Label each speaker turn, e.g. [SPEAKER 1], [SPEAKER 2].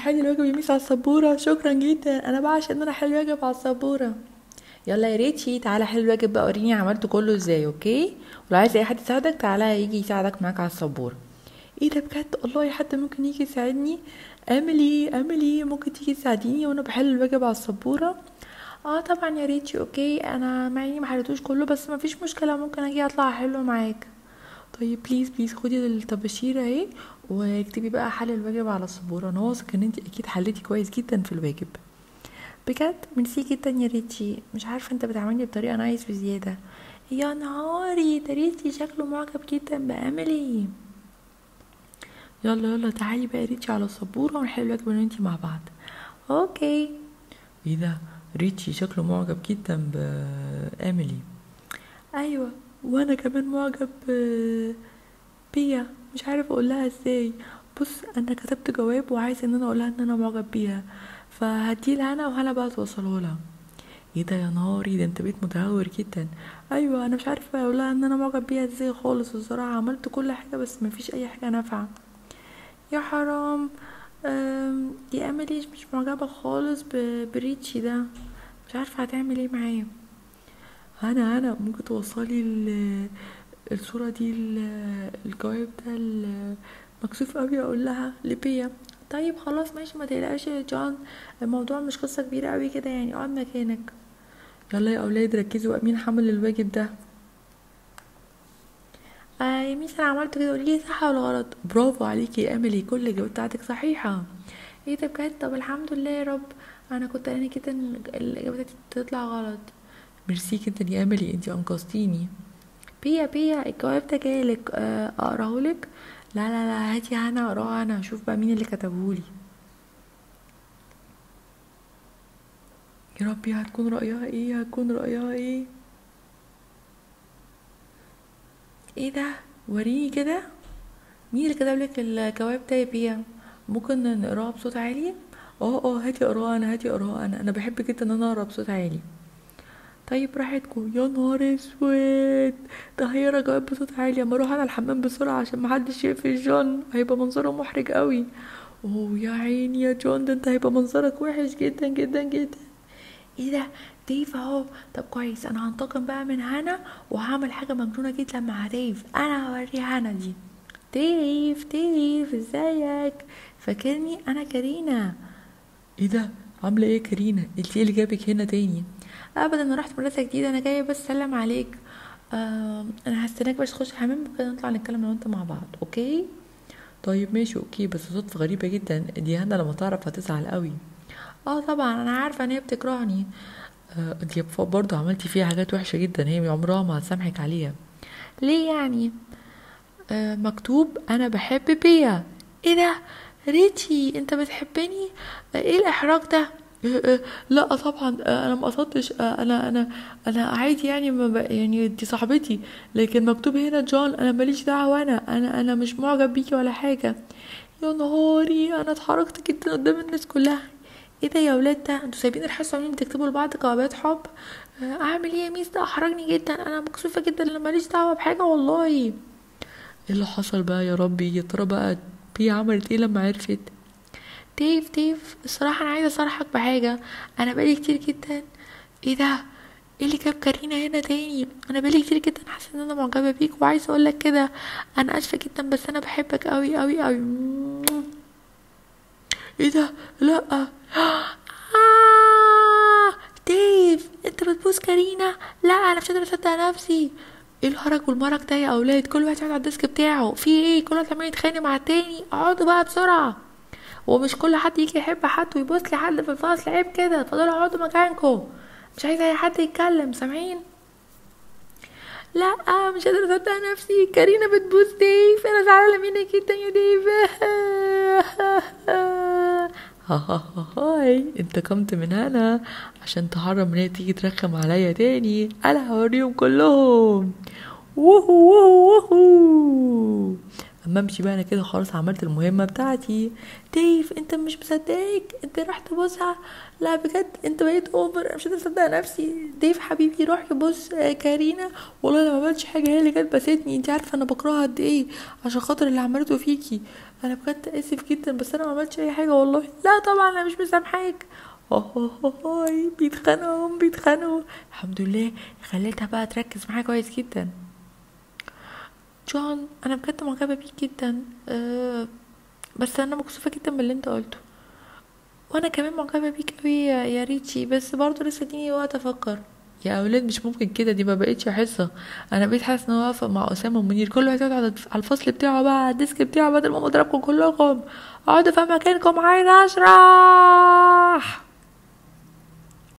[SPEAKER 1] حل الواجب يا ميس على السبورة شكرا جدا انا بعشق ان انا احل الواجب على السبورة يلا يا ريتشي تعالى حل الواجب بقى وريني عملته كله ازاي اوكي ولو عايز اي حد يساعدك تعالى يجي يساعدك معاك على السبورة ايه ده بجد والله حد ممكن يجي يساعدني املي املي ممكن تيجي تساعديني وانا بحل الواجب على السبورة اه طبعا يا ريتشي اوكي انا مع اني محلتوش كله بس مفيش مشكلة ممكن اجي اطلع احله معاك طيب بليز بليز خدي الطباشير اهي واكتبي بقى حل الواجب على السبورة انا واثق ان انت اكيد حليتي كويس جدا في الواجب بجد ميرسي جدا يا ريتشي مش عارفه انت بتعاملني بطريقه نايس بزياده يا نهاري ده ريتشي شكله معجب جدا بأملي يلا يلا تعالي بقى يا ريتشي على السبوره ونحل الواجب انا وانتي مع بعض اوكي ايه ده ريتشي شكله معجب جدا بأميلي ايوه وانا كمان معجب ب- بيا مش عارف اقول لها ازاي بص انا كتبت جواب وعايزه ان انا اقول لها ان انا معجب بيها فهديه لهنا وهنا بقى توصله لها ايه ده يا نهاري ده انت بقيت متهور جدا ايوه انا مش عارفه اقول لها ان انا معجب بيها ازاي خالص الصراحه عملت كل حاجه بس مفيش اي حاجه نافعه يا حرام أم، دي املي مش معجبه خالص ب- بريتشي ده مش عارفه هتعمل ايه معاه هنا هنا ممكن توصلي ال- الصورة دي ال- الجواب ده ال- مكسوف قوي اقول لها لبيا طيب خلاص ماشي ما تقلقش يا جون الموضوع مش قصة كبيرة قوي كده يعني اقعد مكانك يلا يا اولاد ركزوا بقى مين حمل الواجب ده آه يا ميس انا عملت كده قولي صح ولا غلط برافو عليكي يا املي كل الاجابات بتاعتك صحيحه ايه ده بجد طب الحمد لله يا رب انا كنت قلقانه كده ان الاجابات دي تطلع غلط ميرسي جدا يا املي انتي انقذتيني بيا بيا الجواب ده جايلك آه، اقراهولك لا لا لا هاتي انا اقراه انا اشوف بقى مين اللي كتبهولي يا ربي هتكون رأيها ايه هتكون رأيها ايه ايه ده وريني كده مين اللي كتب لك الجواب ده يا بيا ممكن نقراه بصوت عالي اه اه هاتي اقراه انا هاتي اقراه انا انا بحب جدا ان انا اقرا بصوت عالي طيب راحتكم يا نهار اسود ده هيقرا جواب بصوت عالي اما اروح انا الحمام بسرعه عشان محدش يقفل جون هيبقى منظره محرج قوي اوه يا عيني يا جون ده انت هيبقى منظرك وحش جدا جدا جدا ايه ده ديف اهو طب كويس انا هنتقم بقى من هنا وهعمل حاجه مجنونه جدا مع ديف انا هوريها هنا دي ديف ديف ازيك فاكرني انا كارينا ايه ده عامله ايه يا كارينا انت ايه اللي جابك هنا تاني ابدا انا رحت مدرسه جديده انا جايه بس اسلم عليك آه انا هستناك بس تخش الحمام وكده نطلع نتكلم انا وانت مع بعض اوكي طيب ماشي اوكي بس صدفه غريبه جدا دي هنا لما تعرف هتزعل قوي اه طبعا انا عارفه ان هي بتكرهني آه دي برضه عملتي فيها حاجات وحشه جدا هي عمرها ما هتسامحك عليها ليه يعني آه مكتوب انا بحب بيا ايه ده ريتشي انت بتحبني آه ايه الاحراج ده آه آه لا طبعا آه انا ما قصدتش آه انا انا انا عادي يعني ما ب... يعني دي صاحبتي لكن مكتوب هنا جون انا ماليش دعوه انا انا انا مش معجب بيكي ولا حاجه يا نهاري انا اتحركت جدا قدام الناس كلها ايه ده يا ولاد ده انتوا سايبين الحصه عاملين بتكتبوا لبعض جوابات حب آه، اعمل ايه يا ميس ده احرجني جدا انا مكسوفه جدا انا ماليش دعوه بحاجه والله ايه اللي حصل بقى يا ربي يا ترى بقى بي عملت ايه لما عرفت ديف ديف الصراحه انا عايزه اصارحك بحاجه انا بقالي كتير جدا ايه ده ايه اللي جاب كارينا هنا تاني انا بقالي كتير جدا حاسه ان انا معجبه بيك وعايزه اقول لك كده انا اسفه جدا بس انا بحبك قوي قوي قوي ايه ده لا آه ديف انت بتبوس كارينا لا انا مش قادره اصدق نفسي ايه الهرج والمرج ده يا اولاد كل واحد يقعد على الديسك بتاعه في ايه كل واحد عمال يتخانق مع التاني اقعدوا بقى بسرعه ومش كل حد يجي يحب حد ويبوس لي حد في الفصل عيب كده اتفضلوا اقعدوا مكانكم مش عايزه اي حد يتكلم سامعين لا مش قادره اصدق نفسي كارينا بتبوس ديف انا زعلانه منك جدا يا ديف هاي انتقمت من هنا عشان تحرم ان هي تيجي ترخم عليا تاني انا هوريهم كلهم ووهو ووهو ووهو اما امشي بقى انا كده خلاص عملت المهمه بتاعتي ديف انت مش مصدقك انت رحت تبصها لا بجد انت بقيت اوفر انا مش قادره اصدق نفسي ديف حبيبي روح يبص آه، كارينا والله انا ما عملتش حاجه هي اللي كانت بستني انت عارفه انا بكرهها قد ايه عشان خاطر اللي عملته فيكي انا بجد اسف جدا بس انا ما عملتش اي حاجه والله لا طبعا انا مش مسامحاك هاي بيتخانقوا بيتخانقوا الحمد لله خليتها بقى تركز معايا كويس جدا جون انا بجد معجبه بيك جدا أه بس انا مكسوفه جدا من اللي انت قلته وانا كمان معجبه بيك قوي يا يا ريتشي بس برضه لسه اديني وقت افكر يا اولاد مش ممكن كده دي ما بقتش حصه انا بقيت حاسه ان انا واقفه مع اسامه ومنير كل واحد يقعد على على الفصل بتاعه بقى على الديسك بتاعه بدل ما اضربكم كلكم اقعدوا في مكانكم عايز اشرح